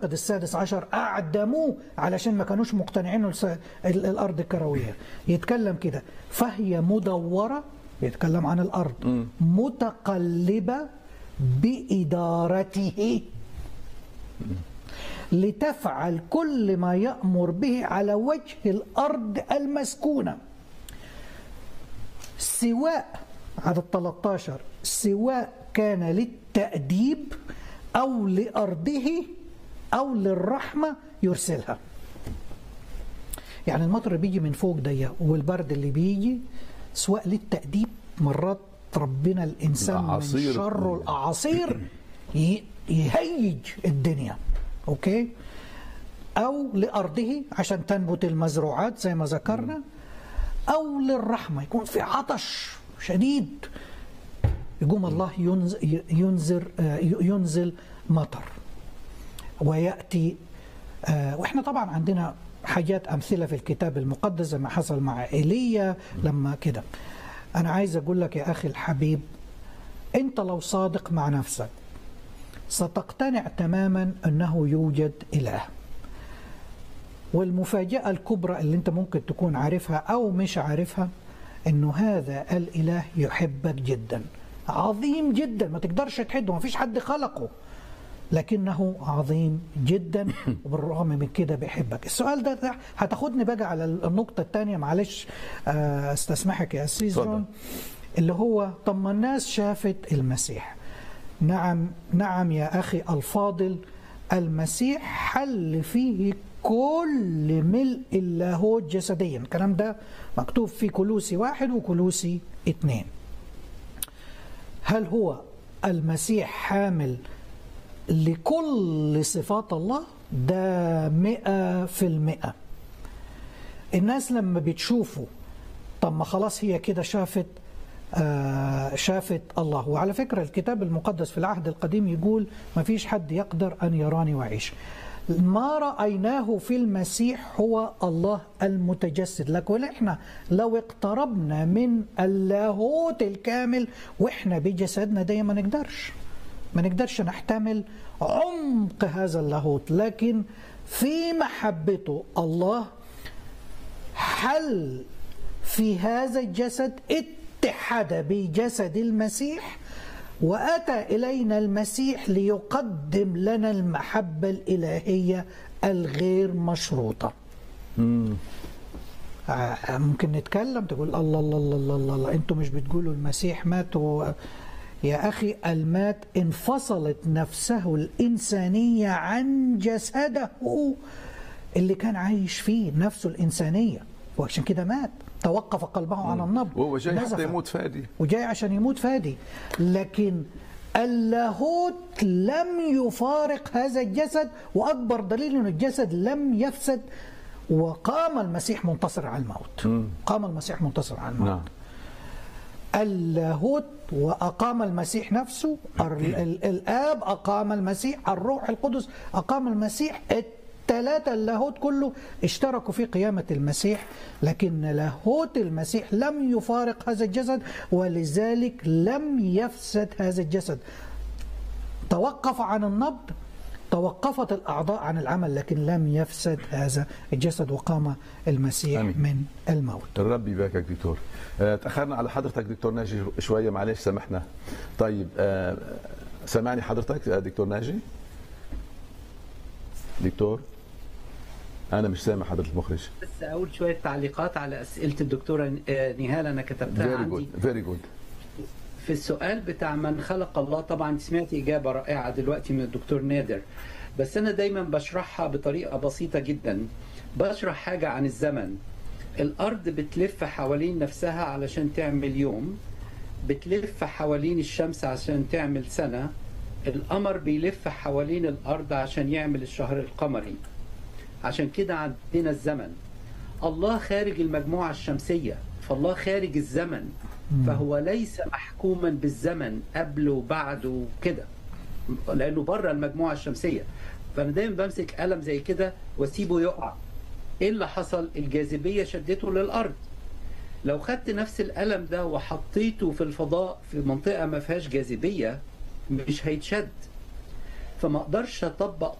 أعتقد السادس عشر أعدموه علشان ما كانوش مقتنعين الس- ال- الأرض الكروية يتكلم كده فهي مدورة يتكلم عن الأرض متقلبة بإدارته لتفعل كل ما يأمر به على وجه الأرض المسكونة سواء عدد 13 سواء كان للتأديب أو لأرضه أو للرحمة يرسلها يعني المطر اللي بيجي من فوق ده والبرد اللي بيجي سواء للتأديب مرات ربنا الإنسان من الأعاصير. شر الأعاصير ي- يهيج الدنيا أوكي أو لأرضه عشان تنبت المزروعات زي ما ذكرنا أو للرحمة يكون في عطش شديد يقوم الله ينز- ينزل ينزل مطر ويأتي آه، واحنا طبعا عندنا حاجات أمثلة في الكتاب المقدس زي ما حصل مع إيليا لما كده أنا عايز أقول لك يا أخي الحبيب أنت لو صادق مع نفسك ستقتنع تماما أنه يوجد إله والمفاجأة الكبرى اللي أنت ممكن تكون عارفها أو مش عارفها أنه هذا الإله يحبك جدا عظيم جدا ما تقدرش تحده ما فيش حد خلقه لكنه عظيم جدا وبالرغم من كده بيحبك السؤال ده, ده هتاخدني بقى على النقطة الثانية معلش آه، استسمحك يا أسيس اتفضل. جون اللي هو طب ما الناس شافت المسيح نعم نعم يا أخي الفاضل المسيح حل فيه كل ملء اللاهوت جسديا الكلام ده مكتوب في كلوسي واحد وكلوسي اثنين هل هو المسيح حامل لكل صفات الله ده مئة في المئة الناس لما بتشوفه طب ما خلاص هي كده شافت آه شافت الله وعلى فكرة الكتاب المقدس في العهد القديم يقول ما فيش حد يقدر أن يراني وعيش ما رأيناه في المسيح هو الله المتجسد لكن احنا لو اقتربنا من اللاهوت الكامل واحنا بجسدنا ده ما نقدرش ما نقدرش نحتمل عمق هذا اللاهوت لكن في محبته الله حل في هذا الجسد اتحد بجسد المسيح واتى الينا المسيح ليقدم لنا المحبه الالهيه الغير مشروطه آه، ممكن نتكلم تقول الله الله الله الله الله, الله. انتوا مش بتقولوا المسيح مات و... يا اخي المات انفصلت نفسه الانسانيه عن جسده اللي كان عايش فيه نفسه الانسانيه وعشان كده مات توقف قلبه عن النبض وهو جاي نزف. حتى يموت فادي وجاي عشان يموت فادي لكن اللاهوت لم يفارق هذا الجسد واكبر دليل ان الجسد لم يفسد وقام المسيح منتصر على الموت قام المسيح منتصر على الموت نعم اللاهوت وأقام المسيح نفسه ال- ال- الآب أقام المسيح الروح القدس أقام المسيح الثلاثة اللاهوت كله اشتركوا في قيامة المسيح لكن لاهوت المسيح لم يفارق هذا الجسد ولذلك لم يفسد هذا الجسد توقف عن النبض توقفت الأعضاء عن العمل لكن لم يفسد هذا الجسد وقام المسيح آمين. من الموت الرب يباركك دكتور آه، تاخرنا على حضرتك دكتور ناجي شويه معلش سامحنا طيب آه، سامعني حضرتك آه، دكتور ناجي دكتور انا مش سامع حضره المخرج بس اقول شويه تعليقات على اسئله الدكتوره آه، نهال انا كتبتها فيري عندي جود فيري جود في السؤال بتاع من خلق الله طبعا سمعت اجابه رائعه دلوقتي من الدكتور نادر بس انا دايما بشرحها بطريقه بسيطه جدا بشرح حاجه عن الزمن الارض بتلف حوالين نفسها علشان تعمل يوم بتلف حوالين الشمس عشان تعمل سنه القمر بيلف حوالين الارض عشان يعمل الشهر القمري عشان كده عندنا الزمن الله خارج المجموعة الشمسية فالله خارج الزمن فهو ليس محكوما بالزمن قبل وبعد وكده لأنه بره المجموعة الشمسية فأنا دايما بمسك قلم زي كده واسيبه يقع ايه اللي حصل الجاذبية شدته للأرض لو خدت نفس القلم ده وحطيته في الفضاء في منطقة ما فيهاش جاذبية مش هيتشد فما اقدرش اطبق